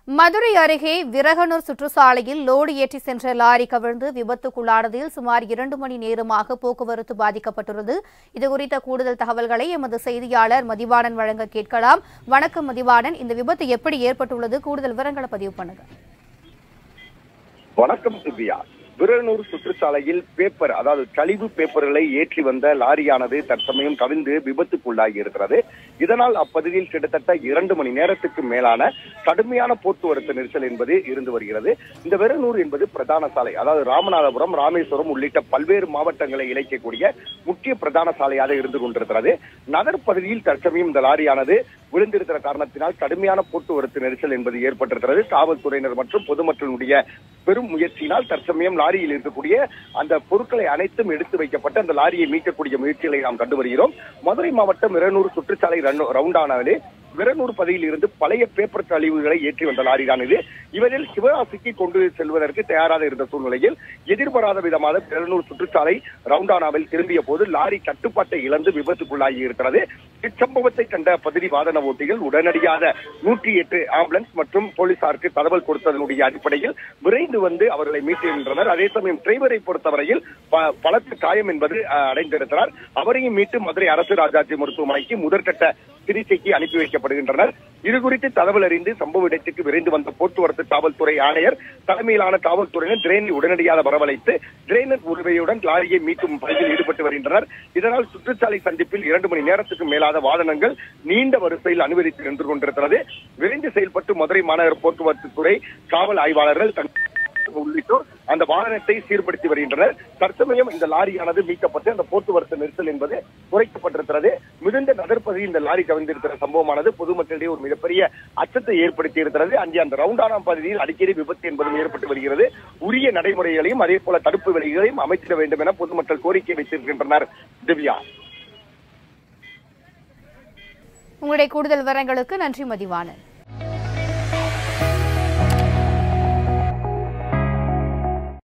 மதுரை அருகே விரகனூர் சுற்றுச்சாலையில் லோடு ஏற்றி சென்ற லாரி கவிழ்ந்து விபத்துக்குள்ளானதில் சுமார் இரண்டு மணி நேரமாக போக்குவரத்து பாதிக்கப்பட்டுள்ளது இதுகுறித்த கூடுதல் தகவல்களை எமது செய்தியாளர் மதிவாணன் வழங்க கேட்கலாம் வணக்கம் மதிவாணன் இந்த விபத்து எப்படி ஏற்பட்டுள்ளது கூடுதல் விவரங்களை பதிவு பண்ணுங்க வணக்கம் திவ்யா விரனூர் சுற்றுச்சாலையில் பேப்பர் அதாவது கழிவு பேப்பர்களை ஏற்றி வந்த லாரியானது தற்சமயம் கவிழ்ந்து விபத்துக்குள்ளாகி இருக்கிறது இதனால் அப்பகுதியில் கிட்டத்தட்ட இரண்டு மணி நேரத்துக்கு மேலான கடுமையான போக்குவரத்து நெரிசல் என்பது இருந்து வருகிறது இந்த விரனூர் என்பது பிரதான சாலை அதாவது ராமநாதபுரம் ராமேஸ்வரம் உள்ளிட்ட பல்வேறு மாவட்டங்களை இணைக்கக்கூடிய முக்கிய பிரதான சாலையாக இருந்து கொண்டிருக்கிறது நகர் பகுதியில் தற்சமயம் இந்த லாரியானது விழுந்திருக்கிற காரணத்தினால் கடுமையான போக்குவரத்து நெரிசல் என்பது ஏற்பட்டிருக்கிறது காவல்துறையினர் மற்றும் பொதுமக்களுடைய பெரும் முயற்சியினால் தற்சமயம் லாரியில் இருக்கக்கூடிய அந்த பொருட்களை அனைத்தும் எடுத்து வைக்கப்பட்டு அந்த லாரியை மீட்கக்கூடிய முயற்சிகளை நாம் கண்டு வருகிறோம் மதுரை மாவட்டம் இருநூறு சுற்றுச்சாலை ரன்- ரவுண்டானாவிலே விரனூர் பகுதியில் இருந்து பழைய பேப்பர் கழிவுகளை ஏற்றி வந்த லாரி தான் இது இவரில் சிவகாசிக்கு கொண்டு செல்வதற்கு தயாராக இருந்த சூழ்நிலையில் எதிர்பாராத விதமாக விரனூர் சுற்றுச்சாலை ரவுண்டானாவில் திரும்பிய போது லாரி கட்டுப்பாட்டை இழந்து விபத்துக்குள்ளாகி இருக்கிறது இச்சம்பவத்தை கண்ட பகுதி வாகன ஓட்டிகள் உடனடியாக நூற்றி எட்டு ஆம்புலன்ஸ் மற்றும் போலீசாருக்கு தகவல் கொடுத்ததனுடைய அடிப்படையில் விரைந்து வந்து அவர்களை மீட்டிருந்தனர் அதே சமயம் டிரைவரை பொறுத்தவரையில் ப- பலத்த காயம் என்பது அஹ், அடைந்திருக்கிறார் அவரையும் மீட்டு மதுரை அரசு ராஜாஜி மருத்துவமனைக்கு முதற்கட்ட சிகிச்சைக்கு அனுப்பி வைக்கப்படுகின்றனர் இது குறித்து தகவல் அறிந்து சம்பவ இடத்துக்கு விரைந்து வந்த போக்குவரத்து காவல்துறை ஆணையர் தலைமையிலான காவல்துறையினர் டிரெயினை உடனடியாக வரவழைத்து டிரெயினர் உரிமையுடன் லாரியை மீட்கும் பணியில் ஈடுபட்டு வருகின்றனர் இதனால் சுற்றுச்சாலை சந்திப்பில் இரண்டு மணி நேரத்துக்கு மேலாத வாகனங்கள் நீண்ட வரிசையில் அனுமதித்து நின்று கொண்டிருக்கிறது விரைந்து செயல்பட்டு மதுரை மாநகர போக்குவரத்து துறை காவல் ஆய்வாளர்கள் தன் உள்ளிட்டோர் அந்த வாகனத்தை சீர்படுத்தி வருகின்றனர் தற்சமயம் இந்த லாரியானது மீட்கப்பட்டு அந்த போக்குவரத்து நெரிசல் என்பது குறைக்கப்பட்டிருக்கிறது மிகுந்த நகர்ப்பகுதியில் இந்த லாரி கவிழ்ந்திருக்கிற சம்பவமானது பொதுமக்களிடையே ஒரு மிகப்பெரிய அச்சத்தை ஏற்படுத்தி இருக்கிறது அங்கே அந்த ரவுண்டானா பகுதியில் அடிக்கடி விபத்து என்பதும் ஏற்பட்டு வருகிறது உரிய நடைமுறைகளையும் அதே போல தடுப்பு வேலைகளையும் அமைத்திட வேண்டும் என பொதுமக்கள் கோரிக்கை வைத்திருக்கின்றனர் திவ்யா உங்களுடைய கூடுதல் விவரங்களுக்கு நன்றி மதிவாணன்